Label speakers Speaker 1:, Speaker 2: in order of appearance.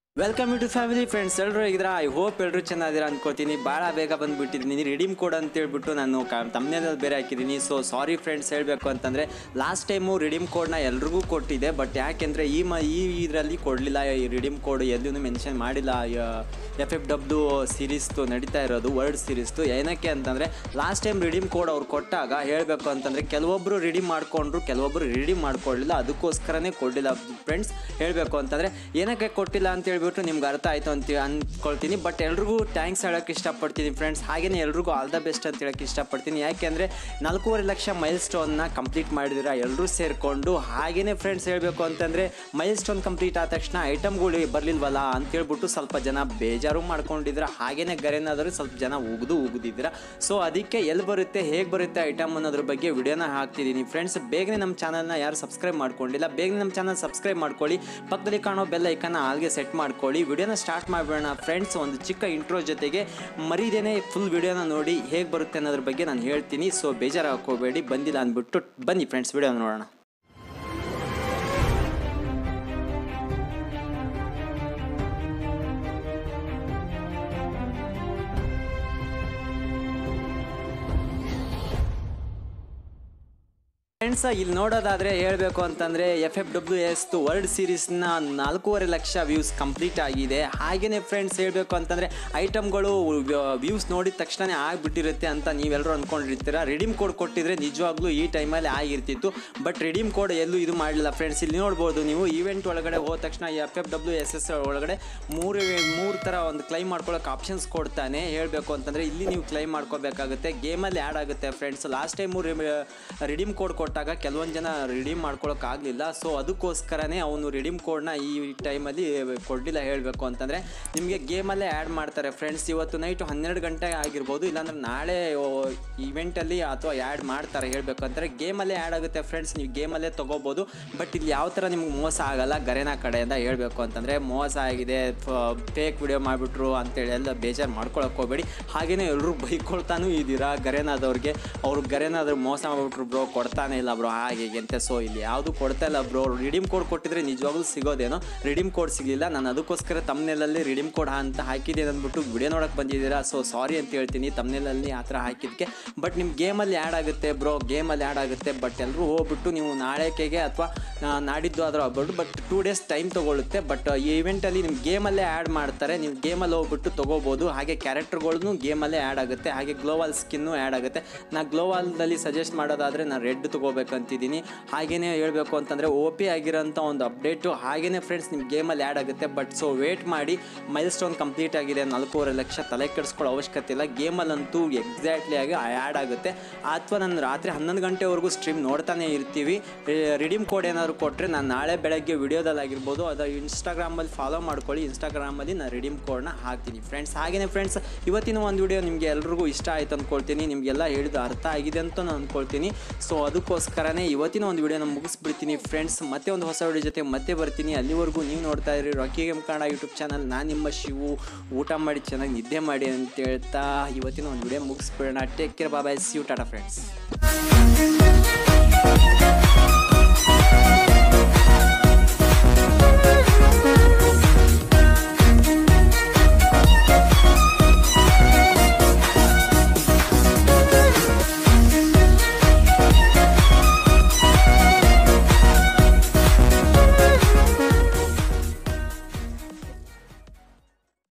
Speaker 1: welcome to family friends ಎಲ್ಲರೂ ಇದ್ರ I hope ಎಲ್ಲರೂ ಚೆನ್ನಾಗಿದ್ದೀರಾ ಅನ್ಕೋತೀನಿ ಭಾಳ ಬೇಗ ಬಂದುಬಿಟ್ಟಿದ್ದೀನಿ ರಿಡೀಮ್ ಕೋಡ್ ಅಂತ ಹೇಳ್ಬಿಟ್ಟು ನಾನು ಕ ತಮ್ಮನೇದಲ್ಲಿ ಬೇರೆ ಹಾಕಿದ್ದೀನಿ ಸೊ ಸಾರಿ ಫ್ರೆಂಡ್ಸ್ ಹೇಳಬೇಕು ಅಂತಂದರೆ ಲಾಸ್ಟ್ ಟೈಮು ರಿಡೀಮ್ ಕೋಡ್ನ ಎಲ್ರಿಗೂ ಕೊಟ್ಟಿದ್ದೆ ಬಟ್ ಯಾಕೆಂದರೆ ಈ ಮ ಈ ಇದರಲ್ಲಿ ಕೊಡಲಿಲ್ಲ ಈ ರಿಡೀಮ್ ಕೋಡ್ ಎಲ್ಲೂ ಮೆನ್ಷನ್ ಮಾಡಿಲ್ಲ ಎಫ್ ಎಫ್ ಡಬ್ಲ್ಯೂ ಸೀರೀಸ್ದು ನಡೀತಾ ಇರೋದು ವರ್ಲ್ಡ್ ಸೀರೀಸ್ದು ಏನಕ್ಕೆ ಅಂತಂದರೆ ಲಾಸ್ಟ್ ಟೈಮ್ ರಿಡೀಮ್ ಕೋಡ್ ಅವ್ರು ಕೊಟ್ಟಾಗ ಹೇಳಬೇಕು ಅಂತಂದರೆ ಕೆಲವೊಬ್ಬರು ರಿಡೀಮ್ ಮಾಡಿಕೊಂಡ್ರು ಕೆಲವೊಬ್ಬರು ರಿಡೀಮ್ ಮಾಡ್ಕೊಳ್ಳಿಲ್ಲ ಅದಕ್ಕೋಸ್ಕರನೇ ಕೊಡಲಿಲ್ಲ ಫ್ರೆಂಡ್ಸ್ ಹೇಳಬೇಕು ಅಂತಂದರೆ ಏನಕ್ಕೆ ಕೊಟ್ಟಿಲ್ಲ ಅಂತ ಹೇಳ್ಬಿಟ್ಟು ನಿಮ್ಗೆ ಅರ್ಥ ಆಯಿತು ಅಂತ ಅಂದ್ಕೊಳ್ತೀನಿ ಬಟ್ ಎಲ್ರಿಗೂ ಥ್ಯಾಂಕ್ಸ್ ಹೇಳೋಕ್ಕೆ ಇಷ್ಟಪಡ್ತೀನಿ ಫ್ರೆಂಡ್ಸ್ ಹಾಗೆಯೇ ಎಲ್ರಿಗೂ ಆಲ್ ದ ಬೆಸ್ಟ್ ಅಂತ ಹೇಳೋಕ್ಕೆ ಇಷ್ಟಪಡ್ತೀನಿ ಯಾಕೆಂದರೆ ನಾಲ್ಕೂವರೆ ಲಕ್ಷ ಮೈಲ್ ಸ್ಟೋನ್ನ ಕಂಪ್ಲೀಟ್ ಮಾಡಿದಿರ ಎಲ್ಲರೂ ಸೇರಿಕೊಂಡು ಹಾಗೆಯೇ ಫ್ರೆಂಡ್ಸ್ ಹೇಳಬೇಕು ಅಂತಂದರೆ ಮೈಲ್ ಸ್ಟೋನ್ ಕಂಪ್ಲೀಟ್ ಆದ ತಕ್ಷಣ ಐಟಮ್ಗಳು ಬರಲಿಲ್ವಲ್ಲ ಅಂತೇಳ್ಬಿಟ್ಟು ಸ್ವಲ್ಪ ಜನ ಬೇಜಾರು ಮಾಡ್ಕೊಂಡಿದ್ರ ಹಾಗೆಯೇ ಗರೇನಾದರೂ ಸ್ವಲ್ಪ ಜನ ಉಗಿದು ಉಗಿದಿದ್ರ ಸೊ ಅದಕ್ಕೆ ಎಲ್ಲಿ ಬರುತ್ತೆ ಹೇಗೆ ಬರುತ್ತೆ ಐಟಮ್ ಅನ್ನೋದ್ರ ಬಗ್ಗೆ ವಿಡಿಯೋನ ಹಾಕ್ತಿದ್ದೀನಿ ಫ್ರೆಂಡ್ಸ್ ಬೇಗನೆ ನಮ್ಮ ಚಾನಲ್ನ ಯಾರು ಸಬ್ಸ್ಕ್ರೈಬ್ ಮಾಡ್ಕೊಂಡಿಲ್ಲ ಬೇಗನೆ ನಮ್ಮ ಚಾನಲ್ ಸಬ್ಸ್ಕ್ರೈಬ್ ಮಾಡ್ಕೊಳ್ಳಿ ಪಕ್ಕದಲ್ಲಿ ಕಾಣೋ ಬೆಲ್ ಐಕನ್ನ ಆಲ್ಗೆ ಸೆಟ್ ಮಾಡ್ಕೊಳ್ಳಿ ವಿಡಿಯೋನ ಸ್ಟಾರ್ಟ್ ಮಾಡಿಬಿಡೋಣ ಫ್ರೆಂಡ್ಸ್ ಒಂದು ಚಿಕ್ಕ ಇಂಟ್ರೋ ಜೊತೆಗೆ ಮರಿದೇನೆ ಫುಲ್ ವಿಡಿಯೋನ ನೋಡಿ ಹೇಗೆ ಬರುತ್ತೆ ಅನ್ನೋದ್ರ ಬಗ್ಗೆ ನಾನು ಹೇಳ್ತೀನಿ ಸೊ ಬೇಜಾರು ಹಾಕೋಬೇಡಿ ಬಂದಿಲ್ಲ ಅಂದ್ಬಿಟ್ಟು ಬನ್ನಿ ಫ್ರೆಂಡ್ಸ್ ವಿಡಿಯೋನ ನೋಡೋಣ ಫ್ರೆಂಡ್ಸ್ ಇಲ್ಲಿ ನೋಡೋದಾದರೆ ಹೇಳಬೇಕು ಅಂತಂದರೆ F F W S world ಸೀರೀಸ್ನ ನಾಲ್ಕೂವರೆ ಲಕ್ಷ ವ್ಯೂಸ್ ಕಂಪ್ಲೀಟ್ ಆಗಿದೆ ಹಾಗೆಯೇ ಫ್ರೆಂಡ್ಸ್ ಹೇಳಬೇಕು ಅಂತಂದರೆ ಐಟಮ್ಗಳು ವ್ಯೂಸ್ ನೋಡಿದ ತಕ್ಷಣವೇ ಆಗಿಬಿಟ್ಟಿರುತ್ತೆ ಅಂತ ನೀವೆಲ್ಲರೂ ಅಂದ್ಕೊಂಡಿರ್ತೀರ ರಿಡೀಮ್ ಕೋಡ್ ಕೊಟ್ಟಿದ್ರೆ ನಿಜವಾಗ್ಲೂ ಈ ಟೈಮಲ್ಲಿ ಆಗಿರ್ತಿತ್ತು ಬಟ್ ರಿಡೀಮ್ ಕೋಡ್ ಎಲ್ಲೂ ಇದು ಮಾಡಲಿಲ್ಲ ಫ್ರೆಂಡ್ಸ್ ಇಲ್ಲಿ ನೋಡ್ಬೋದು ನೀವು ಈವೆಂಟ್ ಒಳಗಡೆ ಹೋದ ತಕ್ಷಣ F F W S S ಒಳಗಡೆ ಮೂರು ಮೂರು ಥರ ಒಂದು ಕ್ಲೈಮ್ ಮಾಡ್ಕೊಳ್ಳೋಕೆ ಆಪ್ಷನ್ಸ್ ಕೊಡ್ತಾನೆ ಹೇಳಬೇಕು ಅಂತಂದರೆ ಇಲ್ಲಿ ನೀವು ಕ್ಲೈಮ್ ಮಾಡ್ಕೋಬೇಕಾಗುತ್ತೆ ಗೇಮಲ್ಲಿ ಆ್ಯಡ್ ಆಗುತ್ತೆ friends last time redeem code ಕೊಟ್ಟಾಗ ಕೆಲವೊಂದು ಜನ ರಿಡೀಮ್ ಮಾಡ್ಕೊಳಕ್ಕಾಗಲಿಲ್ಲ ಸೊ ಅದಕ್ಕೋಸ್ಕರನೇ ಅವನು ರಿಡೀಮ್ ಕೋಡ್ನ ಈ ಟೈಮಲ್ಲಿ ಕೊಡಲಿಲ್ಲ ಹೇಳಬೇಕು ಅಂತಂದರೆ ನಿಮಗೆ ಗೇಮಲ್ಲೇ ಆ್ಯಡ್ ಮಾಡ್ತಾರೆ ಫ್ರೆಂಡ್ಸ್ ಇವತ್ತು ನೈಟು ಹನ್ನೆರಡು ಗಂಟೆ ಆಗಿರ್ಬೋದು ಇಲ್ಲಾಂದ್ರೆ ನಾಳೆ ಇವೆಂಟಲ್ಲಿ ಅಥವಾ ಆ್ಯಡ್ ಮಾಡ್ತಾರೆ ಹೇಳಬೇಕು ಅಂತಂದರೆ ಗೇಮಲ್ಲೇ ಆ್ಯಡ್ ಆಗುತ್ತೆ ಫ್ರೆಂಡ್ಸ್ ನೀವು ಗೇಮಲ್ಲೇ ತೊಗೋಬೋದು ಬಟ್ ಇಲ್ಲಿ ಯಾವ ಥರ ನಿಮ್ಗೆ ಮೋಸ ಆಗಲ್ಲ ಗರೆನಾ ಕಡೆಯಿಂದ ಹೇಳಬೇಕು ಅಂತಂದರೆ ಮೋಸ ಆಗಿದೆ ಫೇಕ್ ವಿಡಿಯೋ ಮಾಡಿಬಿಟ್ರು ಅಂತೇಳಿ ಎಲ್ಲ ಬೇಜಾರು ಮಾಡ್ಕೊಳಕ್ಕೆ ಹೋಗಬೇಡಿ ಹಾಗೆಯೇ ಎಲ್ಲರೂ ಬೈಕೊಳ್ತಾನೂ ಇದ್ದೀರಾ ಗರೆನಾದವ್ರಿಗೆ ಅವ್ರು ಗರೆನಾದ್ರು ಮೋಸ ಮಾಡಿಬಿಟ್ರು ಬ್ರೋ ಕೊಡ್ತಾನೆ ಇಲ್ಲ ಬ್ರೋ ಹಾಗೆ ಹೀಗೆ ಅಂತ ಸೊ ಇಲ್ಲಿ ಯಾವುದು ಕೊಡ್ತಾ ಇಲ್ಲ ಬ್ರೋ ರಿಡೀಮ್ ಕೋಡ್ ಕೊಟ್ಟಿದ್ರೆ ನಿಜವಾಗ್ಲೂ ಸಿಗೋದೇನೋ ರಿಡೀಮ್ ಕೋಡ್ ಸಿಗಲಿಲ್ಲ ನಾನು ಅದಕ್ಕೋಸ್ಕರ ತಮ್ಮನೇಲಲ್ಲಿ ರಿಡೀಮ್ ಕೋಡ್ ಅಂತ ಹಾಕಿದ್ದೀನಿ ಅಂದ್ಬಿಟ್ಟು ವಿಡಿಯೋ ನೋಡೋಕೆ ಬಂದಿದ್ದೀರಾ ಸೊ ಸಾರಿ ಅಂತ ಹೇಳ್ತೀನಿ ತಮ್ಮನೇಲಲ್ಲಿ ಆ ಥರ ಹಾಕಿದ್ದಕ್ಕೆ ಬಟ್ ನಿಮ್ಮ ಗೇಮಲ್ಲಿ ಆ್ಯಡ್ ಆಗುತ್ತೆ ಬ್ರೋ ಗೇಮಲ್ಲಿ ಆ್ಯಡ್ ಆಗುತ್ತೆ ಬಟ್ ಎಲ್ಲರೂ ಹೋಗ್ಬಿಟ್ಟು ನೀವು ನಾಳೆಕೆಗೆ ಅಥವಾ ನಾಡಿದ್ದು ಆದರೂ ಆಗ್ಬೋದು ಬಟ್ ಟೂ ಡೇಸ್ ಟೈಮ್ ತೊಗೊಳುತ್ತೆ ಬಟ್ ಈ ಇವೆಂಟಲ್ಲಿ ನಿಮ್ಮ ಗೇಮಲ್ಲೇ ಆ್ಯಡ್ ಮಾಡ್ತಾರೆ ನೀವು ಗೇಮಲ್ಲಿ ಹೋಗ್ಬಿಟ್ಟು ತೊಗೋಬೋದು ಹಾಗೆ ಕ್ಯಾರೆಕ್ಟರ್ಗಳನ್ನೂ ಗೇಮಲ್ಲೇ ಆ್ಯಡ್ ಆಗುತ್ತೆ ಹಾಗೆ ಗ್ಲೋವಾಲ್ ಸ್ಕಿನ್ನು ಆ್ಯಡ್ ಆಗುತ್ತೆ ನಾ ಗ್ಲೋವಾಲ್ದಲ್ಲಿ ಸಜೆಸ್ಟ್ ಮಾಡೋದಾದರೆ ನಾನು ರೆಡ್ ತೊಗೋಬೇಕಂತಿದ್ದೀನಿ ಹಾಗೆಯೇ ಹೇಳಬೇಕು ಅಂತಂದರೆ ಓ ಪಿ ಆಗಿರೋಂಥ ಒಂದು ಅಪ್ಡೇಟು ಹಾಗೆಯೇ ಫ್ರೆಂಡ್ಸ್ ನಿಮ್ಮ ಗೇಮಲ್ಲಿ ಆ್ಯಡ್ ಆಗುತ್ತೆ ಬಟ್ ಸೊ ವೇಟ್ ಮಾಡಿ ಮೈಲ್ ಸ್ಟೋನ್ ಕಂಪ್ಲೀಟ್ ಆಗಿದೆ ನಾಲ್ಕೂವರೆ ಲಕ್ಷ ತಲೆ ಕೆಡಿಸ್ಕೊಳ್ಳೋ ಅವಶ್ಯಕತೆ ಇಲ್ಲ ಗೇಮಲ್ಲಂತೂ ಎಕ್ಸಾಕ್ಟ್ಲಿ ಆಗಿ ಆ್ಯಡ್ ಆಗುತ್ತೆ ಅಥವಾ ನಾನು ರಾತ್ರಿ ಹನ್ನೊಂದು ಗಂಟೆವರೆಗೂ ಸ್ಟ್ರೀಮ್ ನೋಡ್ತಾನೆ ಇರ್ತೀವಿ ರಿಡೀಮ್ ಕೋಡ್ ಏನಾದರೂ ಕೊಟ್ಟರೆ ನಾನು ನಾಳೆ ಬೆಳಗ್ಗೆ ವಿಡಿಯೋದಲ್ಲಾಗಿರ್ಬೋದು ಅದು ಇನ್ಸ್ಟಾಗ್ರಾಮಲ್ಲಿ ಫಾಲೋ ಮಾಡ್ಕೊಳ್ಳಿ ಇನ್ಸ್ಟಾಗ್ರಾಮಲ್ಲಿ ನಾನು ರಿಡೀಮ್ ಕೋಡ್ನ ಹಾಕ್ತೀನಿ ಫ್ರೆಂಡ್ಸ್ ಹಾಗೆಯೇ ಫ್ರೆಂಡ್ಸ್ ಇವತ್ತಿನ ಒಂದು ವಿಡಿಯೋ ನಿಮಗೆ ಎಲ್ರಿಗೂ ಇಷ್ಟ ಆಯ್ತು ಅಂದ್ಕೊಳ್ತೀನಿ ನಿಮಗೆಲ್ಲ ಹೇಳಿದ್ದು ಅರ್ಥ ಆಗಿದೆ ಅಂತ ನಾನು ಅಂದ್ಕೊಳ್ತೀನಿ ಸೊ ಅದಕ್ಕೋಸ್ಕರನೇ ಇವತ್ತಿನ ಒಂದು ವಿಡಿಯೋನ ಮುಗಿಸ್ಬಿಡ್ತೀನಿ ಫ್ರೆಂಡ್ಸ್ ಮತ್ತೆ ಒಂದು ಹೊಸ ವಿಡಿಯೋ ಜೊತೆ ಮತ್ತೆ ಬರ್ತೀನಿ ಅಲ್ಲಿವರೆಗೂ ನೀವು ನೋಡ್ತಾ ಇರಿ Rocky game Kannada YouTube channel ನಾನು ನಿಮ್ಮ ಶಿವು ಊಟ ಮಾಡಿ ಚೆನ್ನಾಗಿ ನಿದ್ದೆ ಮಾಡಿ ಅಂತ ಹೇಳ್ತಾ ಇವತ್ತಿನ ಒಂದು ವಿಡಿಯೋ ಮುಗಿಸ್ಬಿಡೋಣ take care bye bye see you tata friends